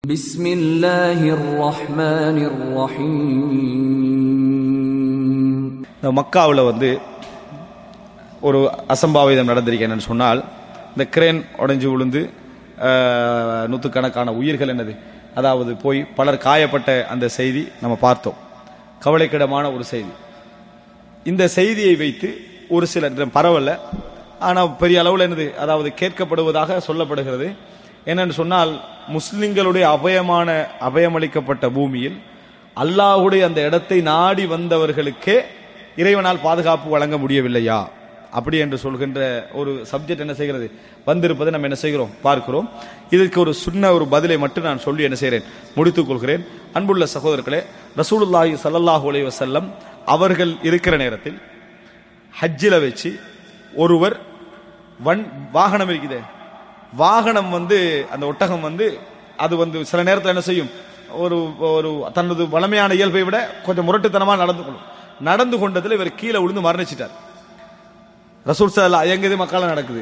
بسم الله الرحمن الرحيم இந்த மக்காவில் வந்து ஒரு அசம்பாவிதம் நடந்திருக்கேன்னு சொன்னால் இந்த கிரேன் உடைஞ்சு விழுந்து ஆஹ், நூற்றுக்கணக்கான உயிர்கள் என்னது அதாவது போய் பலர் காயப்பட்ட அந்த செய்தி நம்ம பார்த்தோம் கவலைக்கிடமான ஒரு செய்தி இந்த செய்தியை வைத்து ஒரு சிலர் பரவல ஆனால் பெரிய அளவில் என்னது அதாவது கேட்கப்படுவதாக சொல்லப்படுகிறது என்னன்னு சொன்னால் முஸ்லிம்களுடைய அபயமான அபயமளிக்கப்பட்ட பூமியில் அல்லாஹுடைய அந்த இடத்தை நாடி வந்தவர்களுக்கே இறைவனால் பாதுகாப்பு வழங்க முடியவில்லையா அப்படி என்று சொல்கின்ற ஒரு சப்ஜெக்ட் என்ன செய்கிறது வந்திருப்பதை நம்ம என்ன செய்கிறோம் பார்க்கிறோம் இதற்கு ஒரு சின்ன ஒரு பதிலை மட்டும் நான் சொல்லி என்ன செய்கிறேன் முடித்துக் கொள்கிறேன் அன்புள்ள சகோதரர்களே ரசூலுல்லாஹி ஸல்லல்லாஹு அலைஹி வஸல்லம் அவர்கள் இருக்கிற நேரத்தில் ஹஜ்ஜில் வச்சு ஒருவர் வன் வாகனம் இருக்குதே வாகனம் வந்து அந்த ஒட்டகம் வந்து அது வந்து சில நேரத்தில் என்ன செய்யும் ஒரு ஒரு தனது வளமையான இயல்பை விட கொஞ்சம் முரட்டுத்தனமா நடந்து கொள்ளும் நடந்து கொண்டதில் இவர் கீழே விழுந்து மரணிச்சிட்டார் ரசூல் சல்லா எங்கது மக்கள் நடக்குது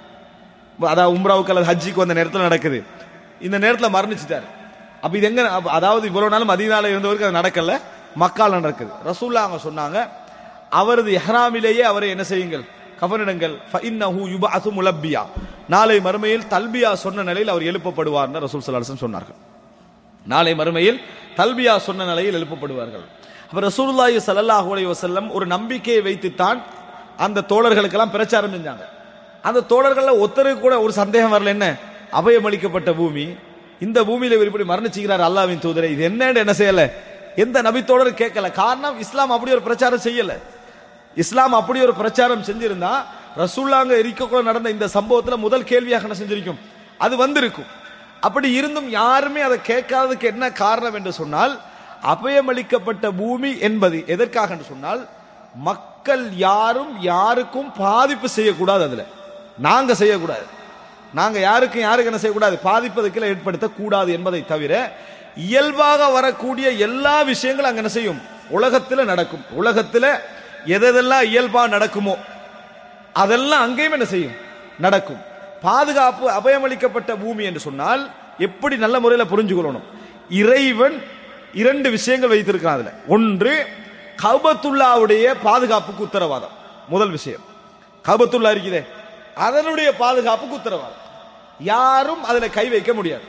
அதாவது உம்ராவுக்கு அல்லது ஹஜ்ஜிக்கு வந்த நேரத்தில் நடக்குது இந்த நேரத்தில் மரணிச்சிட்டார் அப்ப இது எங்க அப்ப அதாவது இவ்வளவு நாள் மதியனால இருந்தவருக்கு அது நடக்கல மக்கால் நடக்குது ரசூல்லா அவங்க சொன்னாங்க அவரது எஹ்ராமிலேயே அவரை என்ன செய்யுங்கள் கவனிடுங்கள் ஃபஇன்னஹு யுபஅது முலப்பியா நாளை மறுமையில் தல்பியா சொன்ன நிலையில் அவர் எழுப்பப்படுவார்னு ரசூல் ஸல்லல்லாஹு அலைஹி வஸல்லம் சொன்னார்கள் நாளை மறுமையில் தல்பியா சொன்ன நிலையில் எழுப்பப்படுவார்கள் அப்ப ரசூலுல்லாஹி ஸல்லல்லாஹு அலைஹி வஸல்லம் ஒரு நம்பிக்கையை வைத்துத்தான் அந்த தோழர்களுக்கெல்லாம் பிரச்சாரம் செஞ்சாங்க அந்த தோழர்கள்ல ஒருத்தருக்கு கூட ஒரு சந்தேகம் வரல என்ன அபயமளிக்கப்பட்ட பூமி இந்த பூமியில இவர் இப்படி மரணிச்சுக்கிறார் அல்லாவின் தூதரை இது என்னன்னு என்ன செய்யல எந்த நபித்தோடரும் கேட்கல காரணம் இஸ்லாம் அப்படி ஒரு பிரச்சாரம் செய்யல இஸ்லாம் அப்படி ஒரு பிரச்சாரம் செஞ்சிருந்தா ரசூல்லாங்க இருக்கக்குள்ள நடந்த இந்த சம்பவத்துல முதல் கேள்வியாக என்ன செஞ்சிருக்கும் அது வந்திருக்கும் அப்படி இருந்தும் யாருமே அதை கேட்காததுக்கு என்ன காரணம் என்று சொன்னால் அபயமளிக்கப்பட்ட பூமி என்பது எதற்காக என்று சொன்னால் மக்கள் யாரும் யாருக்கும் பாதிப்பு செய்யக்கூடாது அதுல நாங்க செய்யக்கூடாது நாங்க யாருக்கும் யாருக்கு என்ன செய்யக்கூடாது பாதிப்பதற்குள்ள ஏற்படுத்த கூடாது என்பதை தவிர இயல்பாக வரக்கூடிய எல்லா விஷயங்களும் அங்க என்ன செய்யும் உலகத்துல நடக்கும் உலகத்துல எதெல்லாம் இயல்பா நடக்குமோ அதெல்லாம் அங்கேயும் என்ன செய்யும் நடக்கும் பாதுகாப்பு அபயமளிக்கப்பட்ட பூமி என்று சொன்னால் எப்படி நல்ல முறையில் புரிஞ்சுக்கொள்ளணும் இறைவன் இரண்டு விஷயங்கள் வைத்திருக்கிறான் அதுல ஒன்று கபத்துல்லாவுடைய பாதுகாப்புக்கு உத்தரவாதம் முதல் விஷயம் கபத்துல்லா இருக்குதே அதனுடைய பாதுகாப்புக்கு உத்தரவாதம் யாரும் அதுல கை வைக்க முடியாது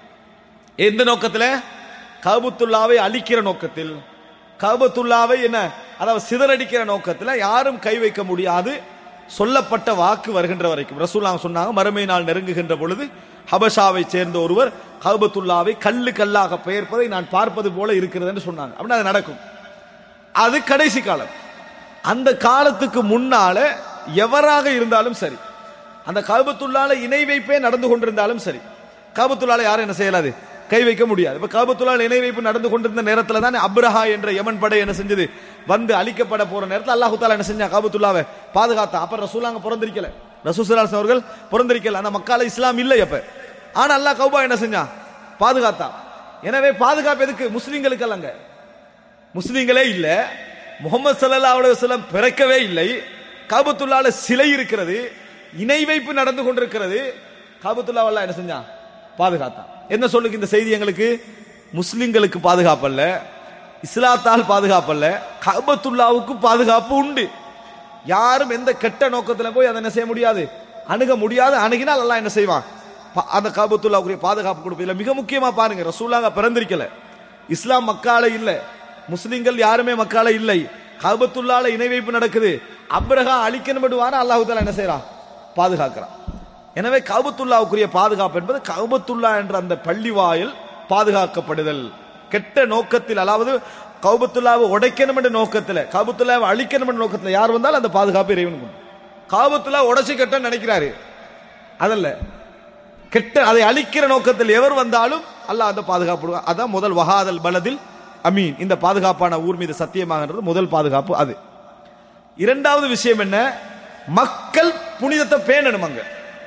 எந்த நோக்கத்தில் கபத்துல்லாவை அழிக்கிற நோக்கத்தில் கபத்துல்லாவை என்ன அதாவது சிதறடிக்கிற நோக்கத்தில் யாரும் கை வைக்க முடியாது சொல்லப்பட்ட வாக்கு வருகின்ற வரைக்கும் ரசூல்லாங்க சொன்னாங்க மறுமை நாள் நெருங்குகின்ற பொழுது ஹபஷாவை சேர்ந்த ஒருவர் கபத்துல்லாவை கல்லு கல்லாக பெயர்ப்பதை நான் பார்ப்பது போல இருக்கிறது என்று சொன்னாங்க அப்படின்னா அது நடக்கும் அது கடைசி காலம் அந்த காலத்துக்கு முன்னால எவராக இருந்தாலும் சரி அந்த காபத்துள்ளால இணை வைப்பே நடந்து கொண்டிருந்தாலும் சரி காபத்துள்ளால யாரும் என்ன செய்யலாது கை வைக்க முடியாது இப்ப காபத்துள்ளால இணை வைப்பு நடந்து கொண்டிருந்த நேரத்துல தான் அப்ரஹா என்ற யமன் படை என்ன செஞ்சது வந்து அழிக்கப்பட போற நேரத்தில் அல்லாஹு தாலா என்ன செஞ்சா காபத்துள்ளாவை பாதுகாத்தா அப்ப ரசூலாங்க பிறந்திருக்கல ரசூசலாஸ் அவர்கள் பிறந்திருக்கல அந்த மக்கால இஸ்லாம் இல்லை அப்ப ஆனா அல்லாஹ் கௌபா என்ன செஞ்சா பாதுகாத்தா எனவே பாதுகாப்பு எதுக்கு முஸ்லிம்களுக்கு அல்லங்க முஸ்லிம்களே இல்ல முகமது சல்லா அலுவலம் பிறக்கவே இல்லை காபத்துல்லால சிலை இருக்கிறது இணை வைப்பு நடந்து கொண்டிருக்கிறது காபத்துல்லாவெல்லாம் என்ன செஞ்சான் பாதுகாத்தான் என்ன சொல்லுங்க இந்த செய்தி எங்களுக்கு முஸ்லிம்களுக்கு பாதுகாப்பல்ல இஸ்லாத்தால் பாதுகாப்பல்ல காபத்துல்லாவுக்கு பாதுகாப்பு உண்டு யாரும் எந்த கெட்ட நோக்கத்துல போய் அதை என்ன செய்ய முடியாது அணுக முடியாது அணுகினால் எல்லாம் என்ன செய்வான் பா- அந்த காபத்துல்லாவுக்குரிய பாதுகாப்பு கொடுப்பதில்ல மிக முக்கியமா பாருங்க ரசூலாங்க பிறந்திருக்கல இஸ்லாம் மக்கால இல்ல முஸ்லிம்கள் யாருமே மக்கால இல்லை காபத்துல்லால இணை வைப்பு நடக்குது அப்ரஹா அழிக்கணும்டுவான அல்லாஹு தாலா என்ன செய்யறான் பாதுகாக்கிறான் எனவே காபத்துல்லாவுக்குரிய பாதுகாப்பு என்பது கவுபத்துல்லா என்ற அந்த பள்ளி வாயில் பாதுகாக்கப்படுதல் கெட்ட நோக்கத்தில் அதாவது கவுபத்துல்லாவை உடைக்கணும் என்ற நோக்கத்தில் காபத்துல்லாவை அழிக்கணும் என்ற நோக்கத்தில் யார் வந்தாலும் அந்த பாதுகாப்பு இறைவன் கொண்டு காபத்துல்லா உடைச்சு கட்ட நினைக்கிறாரு அதல்ல கெட்ட அதை அழிக்கிற நோக்கத்தில் எவர் வந்தாலும் அல்லாஹ் அந்த பாதுகாப்பு அதான் முதல் வஹாதல் பலதில் அமீன் இந்த பாதுகாப்பான ஊர் மீது சத்தியமாகன்றது முதல் பாதுகாப்பு அது இரண்டாவது விஷயம் என்ன மக்கள் புனிதத்தை பேணணும் அங்க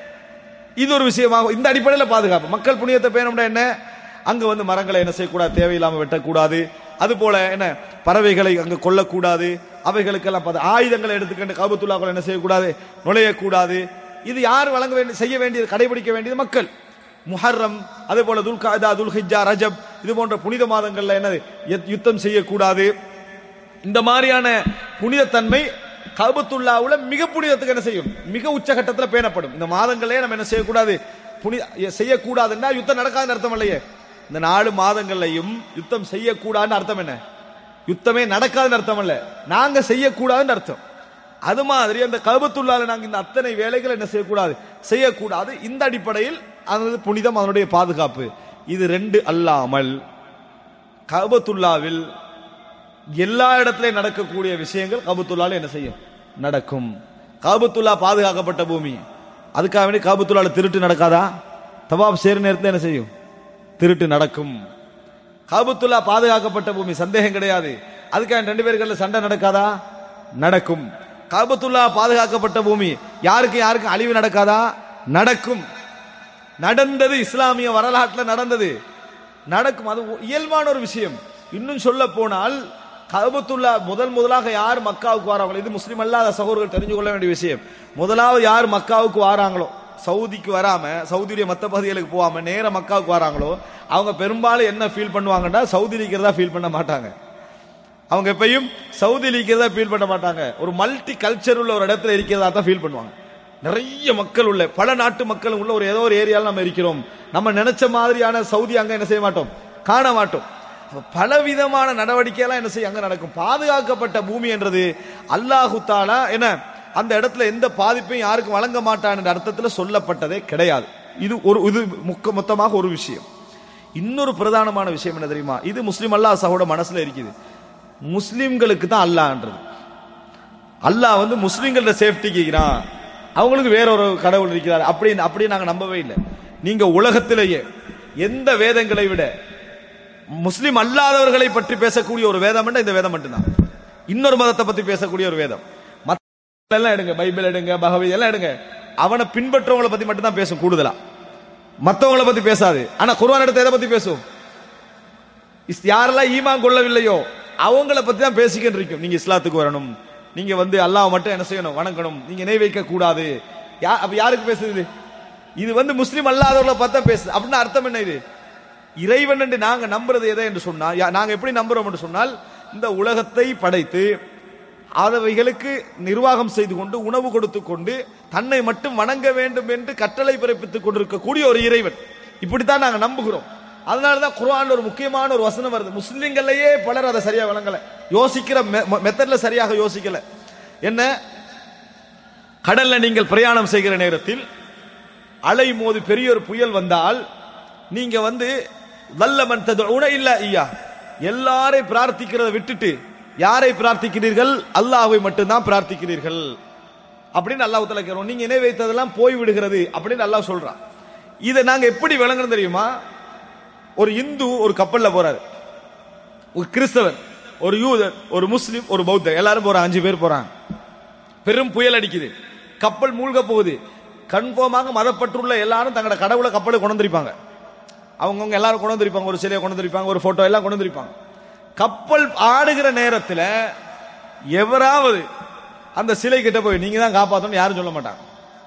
இது ஒரு விஷயமாக இந்த அடிப்படையில் பாதுகாப்பு மக்கள் புனிதத்தை பேணணும்னா என்ன அங்க வந்து மரங்களை என்ன செய்யக்கூடாது தேவையில்லாம வெட்டக்கூடாது அது போல என்ன பறவைகளை அங்க கொல்லக்கூடாது அவைகளுக்கெல்லாம் பாது- ஆயுதங்களை எடுத்துக்கொண்டு காபத்துல்லாக்கள் என்ன செய்யக்கூடாது நுழையக்கூடாது இது யார் வழங்க வேண்டிய செய்ய வேண்டியது கடைபிடிக்க வேண்டியது மக்கள் முஹர்ரம் அதே போல துல்காதா துல்ஹிஜா ரஜப் இது போன்ற புனித மாதங்கள்ல என்னது யுத்- யுத்தம் செய்யக்கூடாது இந்த மாதிரியான புனிதத்தன்மை கபத்துல்லாவுல மிக புனிதத்துக்கு என்ன செய்யும் மிக உச்சகட்டத்தில் பேணப்படும் இந்த மாதங்களே நம்ம என்ன செய்யக்கூடாது புனித செய்யக்கூடாதுன்னா யுத்தம் நடக்காதுன்னு அர்த்தம் இல்லையே இந்த நாலு மாதங்கள்லையும் யுத்தம் செய்யக்கூடாதுன்னு அர்த்தம் என்ன யுத்தமே நடக்காதுன்னு அர்த்தம் இல்ல நாங்க செய்யக்கூடாதுன்னு அர்த்தம் அது மாதிரி அந்த கபத்துள்ளால நாங்க இந்த அத்தனை வேலைகளை என்ன செய்யக்கூடாது செய்யக்கூடாது இந்த அடிப்படையில் அது புனிதம் அதனுடைய பாதுகாப்பு இது ரெண்டு அல்லாமல் கபத்துல்லாவில் எல்லா இடத்துலயும் நடக்கக்கூடிய விஷயங்கள் காபத்துல்லால என்ன செய்யும் நடக்கும் காபத்துல்லா பாதுகாக்கப்பட்ட பூமி அதுக்காக வேண்டி காபத்துல்லால திருட்டு நடக்காதா தவாப் சேர நேரத்தில் என்ன செய்யும் திருட்டு நடக்கும் காபத்துல்லா பாதுகாக்கப்பட்ட பூமி சந்தேகம் கிடையாது அதுக்காக ரெண்டு பேருக்குள்ள சண்டை நடக்காதா நடக்கும் காபத்துல்லா பாதுகாக்கப்பட்ட பூமி யாருக்கு யாருக்கு அழிவு நடக்காதா நடக்கும் நடந்தது இஸ்லாமிய வரலாற்றில் நடந்தது நடக்கும் அது இயல்பான ஒரு விஷயம் இன்னும் சொல்ல போனால் கபத்துல்லா முதல் முதலாக யார் மக்காவுக்கு வராங்களோ இது முஸ்லீம் அல்லாத சகோதரர்கள் தெரிஞ்சு கொள்ள வேண்டிய விஷயம் முதலாவது யார் மக்காவுக்கு வராங்களோ சவுதிக்கு வராம சவுதியுடைய மத்த பகுதிகளுக்கு போகாம நேர மக்காவுக்கு வராங்களோ அவங்க பெரும்பாலும் என்ன ஃபீல் பண்ணுவாங்கன்னா சவுதி இருக்கிறதா ஃபீல் பண்ண மாட்டாங்க அவங்க எப்பயும் சவுதி இருக்கிறதா ஃபீல் பண்ண மாட்டாங்க ஒரு மல்டி கல்ச்சர் உள்ள ஒரு இடத்துல இருக்கிறதா தான் ஃபீல் பண்ணுவாங்க நிறைய மக்கள் உள்ள பல நாட்டு மக்கள் உள்ள ஒரு ஏதோ ஒரு ஏரியால நம்ம இருக்கிறோம் நம்ம நினைச்ச மாதிரியான சவுதி அங்க என்ன செய்ய மாட்டோம் காண மாட்டோம் அப்ப பலவிதமான நடவடிக்கையெல்லாம் என்ன செய்ய அங்க நடக்கும் பாதுகாக்கப்பட்ட பூமி என்றது அல்லாஹு தாலா என்ன அந்த இடத்துல எந்த பாதிப்பையும் யாருக்கும் வழங்க மாட்டான் என்ற அர்த்தத்தில் சொல்லப்பட்டதே கிடையாது இது ஒரு இது முக்க மொத்தமாக ஒரு விஷயம் இன்னொரு பிரதானமான விஷயம் என்ன தெரியுமா இது முஸ்லிம் அல்லாஹ் சகோட மனசுல இருக்குது முஸ்லிம்களுக்கு தான் அல்லாஹ்ன்றது அல்லாஹ் வந்து முஸ்லிம்களோட சேஃப்டிக்கு இருக்கிறான் அவங்களுக்கு வேற ஒரு கடவுள் இருக்கிறார் அப்படின்னு அப்படி நாங்க நம்பவே இல்லை நீங்க உலகத்திலேயே எந்த வேதங்களை விட முஸ்லிம் அல்லாதவர்களை பற்றி பேசக்கூடிய ஒரு வேதம் இந்த வேதம் மட்டும்தான் இன்னொரு மதத்தை பத்தி பேசக்கூடிய ஒரு வேதம் மத்த எல்லாம் எடுங்க பைபிள் எடுங்க பகவத் எல்லாம் எடுங்க அவனை பின்பற்றவங்களை பத்தி மட்டும் தான் பேசும் கூடுதலா மத்தவங்கள பத்தி பேசாது ஆனா குர்ஆன் எடுத்து எதை பத்தி பேசும் இஸ்- யாரெல்லாம் ஈமான் கொள்ளவில்லையோ அவங்கள பத்தி தான் பேசிக்கிட்டு இருக்கும் நீங்க இஸ்லாத்துக்கு வரணும் நீங்க வந்து அல்லாஹ் மட்டும் என்ன செய்யணும் வணங்கணும் நீங்க நெய் வைக்க கூடாது யா- அப்ப யாருக்கு பேசுது இது? இது வந்து முஸ்லிம் அல்லாதவர்களை பார்த்தா பேசுது அப்படின்னு அர்த்தம் என்ன இது இறைவன் என்று நாங்க நம்புறது எதை என்று சொன்னால் யா- நாங்க எப்படி நம்புறோம் என்று சொன்னால் இந்த உலகத்தை படைத்து அவைகளுக்கு நிர்வாகம் செய்து கொண்டு உணவு கொடுத்து கொண்டு தன்னை மட்டும் வணங்க வேண்டும் என்று கட்டளை பிறப்பித்துக் கொண்டிருக்கக்கூடிய ஒரு இறைவன் இப்படித்தான் நாங்க நம்புகிறோம் அதனாலதான் குர்ஆன்ல ஒரு முக்கியமான ஒரு வசனம் வருது முஸ்லிம்கள்லயே பலர் அதை சரியா வழங்கல யோசிக்கிற மெத்தட்ல சரியாக யோசிக்கல என்ன கடல்ல நீங்கள் பிரயாணம் செய்கிற நேரத்தில் அலை மோதி பெரிய ஒரு புயல் வந்தால் நீங்க வந்து வல்லமன் ததுஉன இல்ல ஐயா எல்லாரையும் பிரார்த்திக்கிறதை விட்டுட்டு யாரை பிரார்த்திக்கிறீர்கள் அல்லாஹ்வை மட்டும்தான் பிரார்த்திக்கிறீர்கள் அப்படின்னு அல்லாஹ் தஆலா கேக்குறோம் நீங்க இணை வைத்ததெல்லாம் போய் விடுகிறது அப்படின்னு அல்லாஹ் சொல்றான் இதை நாங்க எப்படி விளங்கணும் தெரியுமா ஒரு இந்து ஒரு கப்பல்ல போறாரு ஒரு கிறிஸ்தவன் ஒரு யூதர் ஒரு முஸ்லிம் ஒரு பௌத்தர் எல்லாரும் போறாங்க அஞ்சு பேர் போறாங்க பெரும் புயல் அடிக்குது கப்பல் மூழ்க போகுது கன்ஃபார்மாக மதப்பற்றுள்ள எல்லாரும் தங்களோட கடவுளை கப்பலை கொண்டு வந்திருப்பாங்க அவங்கவுங்க எல்லாரும் கொண்டு வந்திருப்பாங்க ஒரு சிலையை கொண்டு வந்திருப்பாங்க ஒரு போட்டோ எல்லாம் கொண்டு வந்திருப்பாங்க கப்பல் ஆடுகிற நேரத்தில் எவராவது அந்த சிலை கிட்ட போய் நீங்க தான் காப்பாத்தணும் யாரும் சொல்ல மாட்டாங்க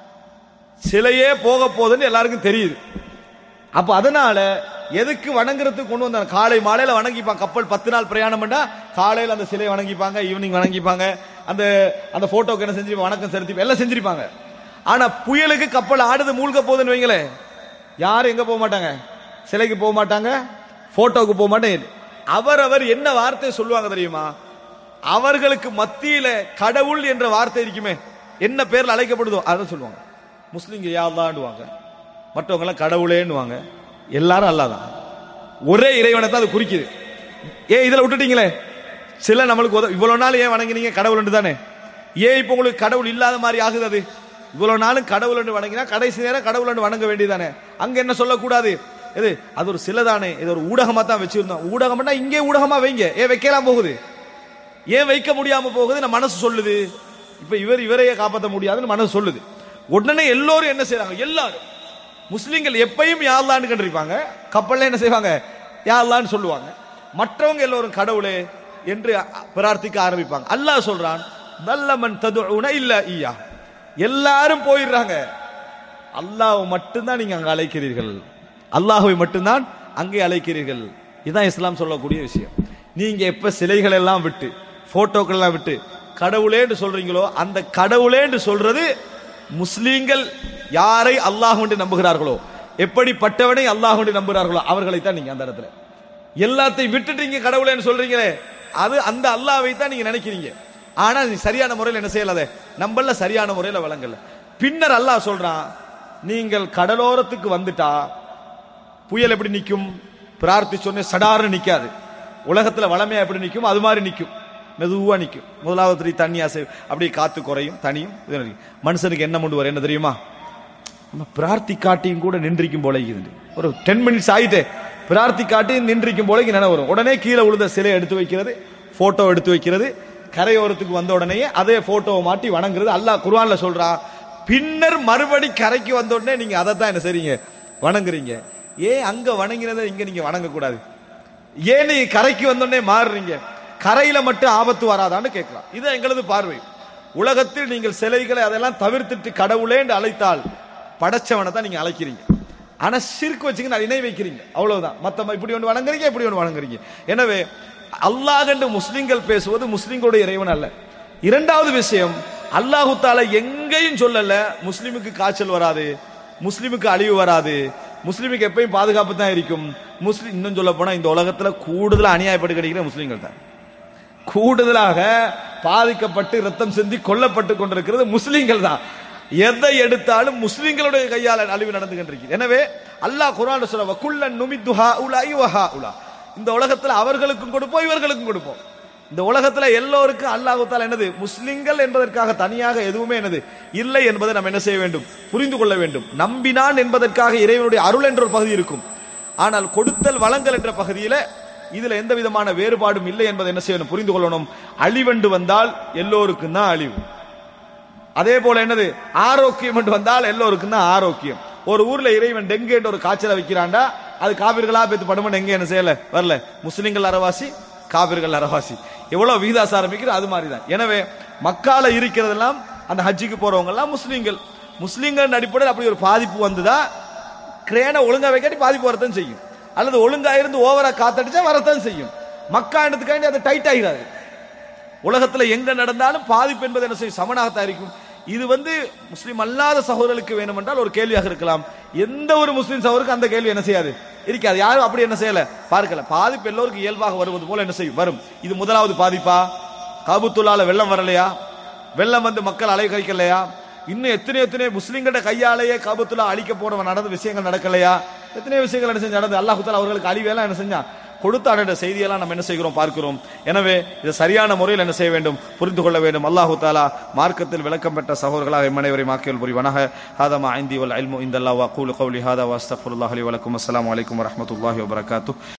சிலையே போக போகுதுன்னு எல்லாருக்கும் தெரியுது அப்ப அதனால எதுக்கு வணங்குறதுக்கு கொண்டு வந்தாங்க காலை மாலையில வணங்கிப்பாங்க கப்பல் பத்து நாள் பிரயாணம் பண்ணா காலையில அந்த சிலையை வணங்கிப்பாங்க ஈவினிங் வணங்கிப்பாங்க அந்த அந்த போட்டோக்கு என்ன செஞ்சு வணக்கம் செலுத்தி எல்லாம் செஞ்சிருப்பாங்க ஆனா புயலுக்கு கப்பல் ஆடுது மூழ்க போகுதுன்னு வைங்களேன் யாரும் எங்க போக மாட்டாங்க சிலைக்கு போக மாட்டாங்க போட்டோக்கு போக மாட்டேன் அவரவர் என்ன வார்த்தை சொல்லுவாங்க தெரியுமா அவர்களுக்கு மத்தியில கடவுள் என்ற வார்த்தை இருக்குமே என்ன பேர்ல அழைக்கப்படுதோ அதான் சொல்லுவாங்க முஸ்லிங்க யாழ்லாண்டுவாங்க மற்றவங்க எல்லாம் கடவுளேன்னுவாங்க எல்லாரும் அல்லாதான் ஒரே இறைவனை தான் அது குறிக்குது ஏ இதுல விட்டுட்டீங்களே சில நம்மளுக்கு உதவ இவ்வளவு நாள் ஏன் வணங்கினீங்க கடவுள் தானே ஏன் இப்போ உங்களுக்கு கடவுள் இல்லாத மாதிரி ஆகுது அது இவ்வளவு நாளும் கடவுள் வணங்கினா கடைசி நேரம் கடவுள் வணங்க வேண்டியதானே அங்க என்ன சொல்லக்கூடாது இது அது ஒரு சிலதானே இது ஒரு ஊடகமா தான் வச்சிருந்தோம் ஊடகம்னா இங்கே ஊடகமா வைங்க ஏன் வைக்கலாம் போகுது ஏன் வைக்க முடியாம போகுது நம்ம மனசு சொல்லுது இப்ப இவர் இவரையே காப்பாற்ற முடியாதுன்னு மனசு சொல்லுது உடனே எல்லோரும் என்ன செய்றாங்க எல்லாரும் முஸ்லிம்கள் எப்பயும் யாழ்லான்னு கண்டிருப்பாங்க கப்பல்ல என்ன செய்வாங்க யாழ்லான்னு சொல்லுவாங்க மற்றவங்க எல்லோரும் கடவுளே என்று அ- பிரார்த்திக்க ஆரம்பிப்பாங்க அல்லாஹ் சொல்றான் நல்லமன் ததுஉன இல்ல ஈயா எல்லாரும் போயிடுறாங்க அல்லாஹ் மட்டும்தான் நீங்க அங்க அழைக்கிறீர்கள் அல்லாஹ்வை மட்டும்தான் அங்கே அழைக்கிறீர்கள் இதுதான் இஸ்லாம் சொல்லக்கூடிய விஷயம் நீங்க எப்ப சிலைகள் எல்லாம் விட்டு போட்டோக்கள் எல்லாம் விட்டு கடவுளேன்னு சொல்றீங்களோ அந்த கடவுளேன்னு சொல்றது முஸ்லீம்கள் யாரை அல்லாஹ் என்று நம்புகிறார்களோ எப்படிப்பட்டவனை அல்லாஹ் என்று நம்புகிறார்களோ அவர்களை தான் நீங்க அந்த இடத்துல எல்லாத்தையும் விட்டுட்டு நீங்க கடவுளேன்னு சொல்றீங்களே அது அந்த அல்லாவை தான் நீங்க நினைக்கிறீங்க ஆனா நீ சரியான முறையில் என்ன செய்யலாத நம்மள சரியான முறையில் வழங்கல பின்னர் அல்லாஹ் சொல்றான் நீங்கள் கடலோரத்துக்கு வந்துட்டா புயல் எப்படி நிக்கும் பிரார்த்தி சொன்ன சடார்னு நிக்காது உலகத்துல வளமையா எப்படி நிக்கும் அது மாதிரி நிக்கும் மெதுவா நிக்கும் முதலாவது தடவை தண்ணி அசை அப்படியே காத்து குறையும் தனியும் இது நிக்கும். மனுஷனுக்கு என்ன கொண்டு வர என்ன தெரியுமா நம்ம பிரார்த்தி காட்டியும் கூட நின்றிக்கும் போல இருக்குது ஒரு டென் மினிட்ஸ் ஆயிட்டே பிரார்த்தி காட்டி நின்றிக்கும் போல நினைவு வரும் உடனே கீழே விழுந்த சிலையை எடுத்து வைக்கிறது போட்டோ எடுத்து வைக்கிறது கரையோரத்துக்கு வந்த உடனேயே அதே போட்டோவை மாட்டி வணங்குறது அல்லாஹ் குர்ஆன்ல சொல்றான் பின்னர் மறுபடி கரைக்கு வந்த உடனே நீங்க அதை தான் என்ன செய்றீங்க வணங்குறீங்க ஏன் அங்க வணங்கினதை இங்க நீங்க வணங்க கூடாது ஏன் நீங்க கரைக்கு வந்த உடனே மாறுறீங்க கரையில மட்டும் ஆபத்து வராதான்னு கேட்கலாம் இது எங்களது பார்வை உலகத்தில் நீங்கள் சிலைகளை அதெல்லாம் தவிர்த்துட்டு கடவுளேன்னு அழைத்தால் படைச்சவனை தான் நீங்க அழைக்கிறீங்க ஆனா சிறுக்கு வச்சுங்க நான் இணை வைக்கிறீங்க அவ்வளவுதான் மத்த இப்படி ஒன்று வணங்குறீங்க இப்படி ஒன்று வணங்குறீங்க எனவே அல்லாஹ் என்று முஸ்லிம்கள் பேசுவது முஸ்லிம்களுடைய இறைவன் அல்ல இரண்டாவது விஷயம் அல்லாஹு தாலா எங்கேயும் சொல்லல முஸ்லிமுக்கு காய்ச்சல் வராது முஸ்லிமுக்கு அழிவு வராது முஸ்லிமுக்கு எப்பயும் பாதுகாப்பு தான் இருக்கும் முஸ்லிம் இன்னும் சொல்ல போனா இந்த உலகத்துல கூடுதலா அநியாயப்பட்டு கிடைக்கிற முஸ்லிம்கள் தான் கூடுதலாக பாதிக்கப்பட்டு ரத்தம் சிந்தி கொல்லப்பட்டு கொண்டிருக்கிறது முஸ்லிம்கள் தான் எதை எடுத்தாலும் முஸ்லிம்களுடைய கையால் அழிவு நடந்து கொண்டிருக்கிறது எனவே அல்லாஹ் குர்ஆன்ல சொல்ல வகுல்லன் நுமித்துஹா உலா யுவஹா உலா இந்த உலகத்துல அவர்களுக்கும் கொடுப்போம் இவர்களுக்கும் கொடுப்போம் இந்த உலகத்துல எல்லோருக்கும் அல்லாஹ் தாலா என்னது முஸ்லிம்கள் என்பதற்காக தனியாக எதுவுமே என்னது இல்லை என்பதை நம்ம என்ன செய்ய வேண்டும் புரிந்து கொள்ள வேண்டும் நம்பினான் என்பதற்காக இறைவனுடைய அருள் என்ற ஒரு பகுதி இருக்கும் ஆனால் கொடுத்தல் வழங்கல் என்ற பகுதியில இதுல எந்த விதமான வேறுபாடும் இல்லை என்பதை என்ன செய்யணும் புரிந்து கொள்ளணும் அழிவென்று வந்தால் எல்லோருக்கும் தான் அழிவு அதே போல என்னது ஆரோக்கியம் என்று வந்தால் எல்லோருக்கும் தான் ஆரோக்கியம் ஒரு ஊர்ல இறைவன் டெங்கு என்ற ஒரு காய்ச்சலை வைக்கிறான்டா அது காவிர்களா பேத்து படுமன் எங்க என்ன செய்யல வரல முஸ்லிம்கள் அரவாசி காவிர்கள் அரவாசி எவ்வளவு விகிதாசாரம் ஆரம்பிக்கிற அது மாதிரி தான் எனவே மக்கால இருக்கிறதெல்லாம் அந்த ஹஜ்ஜிக்கு போறவங்க எல்லாம் முஸ்லிம்கள் முஸ்லிம்கள் அடிப்படையில் அப்படி ஒரு பாதிப்பு வந்துதா கிரேனை ஒழுங்கா வைக்காட்டி பாதிப்பு வரத்தான் செய்யும் அல்லது ஒழுங்கா இருந்து ஓவரா காத்தடிச்சா வரத்தான் செய்யும் மக்கா இடத்துக்காண்டி அது டைட் ஆகிறாது உலகத்துல எங்க நடந்தாலும் பாதிப்பு என்பது என்ன செய்யும் சமனாகத்தான் இருக்கும் இது வந்து முஸ்லிம் அல்லாத சகோதரர்களுக்கு வேணும் என்றால் ஒரு கேள்வியாக இருக்கலாம் எந்த ஒரு முஸ்லிம் சகோதரருக்கு அந்த கேள்வி என்ன செய்யாது இருக்காது யாரும் அப்படி என்ன செய்யல பார்க்கல பாதிப்பு எல்லோருக்கும் இயல்பாக வருவது போல என்ன செய்யும் வரும் இது முதலாவது பாதிப்பா காபுத்துல்லால வெள்ளம் வரலையா வெள்ளம் வந்து மக்கள் அலை கழிக்கலையா இன்னும் எத்தனை எத்தனை முஸ்லிம்கிட்ட கையாலேயே காபத்துல்லா அழிக்க போற நடந்த விஷயங்கள் நடக்கலையா எத்தனை விஷயங்கள் என்ன செஞ்சு நடந்து அல்லாஹு தாலா அவர்களுக்கு அழிவையெல்லாம் என்ன செஞ்சா கொடுத்த அடைந்த செய்தியெல்லாம் நம்ம என்ன செய்கிறோம் பார்க்கிறோம் எனவே இது சரியான முறையில் என்ன செய்ய வேண்டும் புரிந்து கொள்ள வேண்டும் அல்லாஹு தாலா மார்க்கத்தில் விளக்கம் பெற்ற சகோதரர்களாக எம்மனைவரை மாக்கியல் புரிவனாக ஹாதமா ஐந்தி வல் அல்மு இந்த அல்லாஹ் கூலு கௌலி ஹாதா வாஸ்தஃபுல்லாஹ் அலி வலக்கும் அஸ்ஸலாமு அலைக்கும் வரஹ்மத்துல்லாஹி வபரகாத்துஹ்